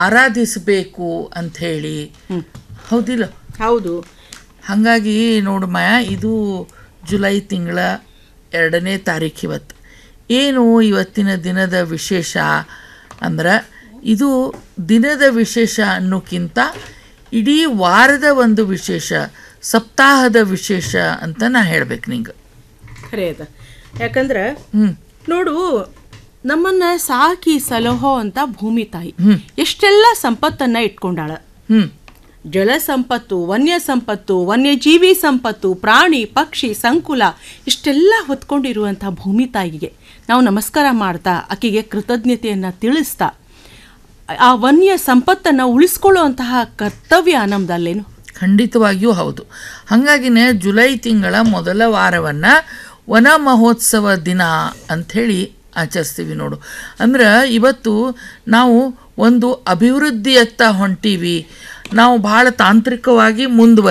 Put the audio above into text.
ಆರಾಧಿಸಬೇಕು ಅಂಥೇಳಿ ಹೌದಿಲ್ಲ ಹೌದು ಹಾಗಾಗಿ ನೋಡು ಮಾಯ ಇದು ಜುಲೈ ತಿಂಗಳ ಎರಡನೇ ತಾರೀಕು ಇವತ್ತು ಏನು ಇವತ್ತಿನ ದಿನದ ವಿಶೇಷ ಅಂದ್ರೆ ಇದು ದಿನದ ವಿಶೇಷ ಅನ್ನೋಕ್ಕಿಂತ ಇಡೀ ವಾರದ ಒಂದು ವಿಶೇಷ ಸಪ್ತಾಹದ ವಿಶೇಷ ಅಂತ ನಾ ಹೇಳ್ಬೇಕು ನಿಂಗೆ ಖರೆ ಅದ ಯಾಕಂದ್ರೆ ಹ್ಞೂ ನೋಡು ನಮ್ಮನ್ನ ಸಾಕಿ ಸಲಹೋ ಅಂತ ಭೂಮಿ ತಾಯಿ ಎಷ್ಟೆಲ್ಲ ಸಂಪತ್ತನ್ನ ಇಟ್ಕೊಂಡಾಳ ಹ್ಞೂ ಜಲ ಸಂಪತ್ತು ವನ್ಯ ಸಂಪತ್ತು ವನ್ಯಜೀವಿ ಸಂಪತ್ತು ಪ್ರಾಣಿ ಪಕ್ಷಿ ಸಂಕುಲ ಇಷ್ಟೆಲ್ಲ ಹೊತ್ಕೊಂಡಿರುವಂಥ ಭೂಮಿ ತಾಯಿಗೆ ನಾವು ನಮಸ್ಕಾರ ಮಾಡ್ತಾ ಆಕೆಗೆ ಕೃತಜ್ಞತೆಯನ್ನು ತಿಳಿಸ್ತಾ ಆ ವನ್ಯ ಸಂಪತ್ತನ್ನು ಉಳಿಸ್ಕೊಳ್ಳುವಂತಹ ಕರ್ತವ್ಯ ನಮ್ದಲ್ಲೇನು ಖಂಡಿತವಾಗಿಯೂ ಹೌದು ಹಾಗಾಗಿನೇ ಜುಲೈ ತಿಂಗಳ ಮೊದಲ ವಾರವನ್ನು ವನ ಮಹೋತ್ಸವ ದಿನ ಅಂಥೇಳಿ ಆಚರಿಸ್ತೀವಿ ನೋಡು ಅಂದ್ರೆ ಇವತ್ತು ನಾವು ಒಂದು ಅಭಿವೃದ್ಧಿಯತ್ತ ಹೊಂಟೀವಿ ನಾವು ಭಾಳ ತಾಂತ್ರಿಕವಾಗಿ ಮುಂದುವ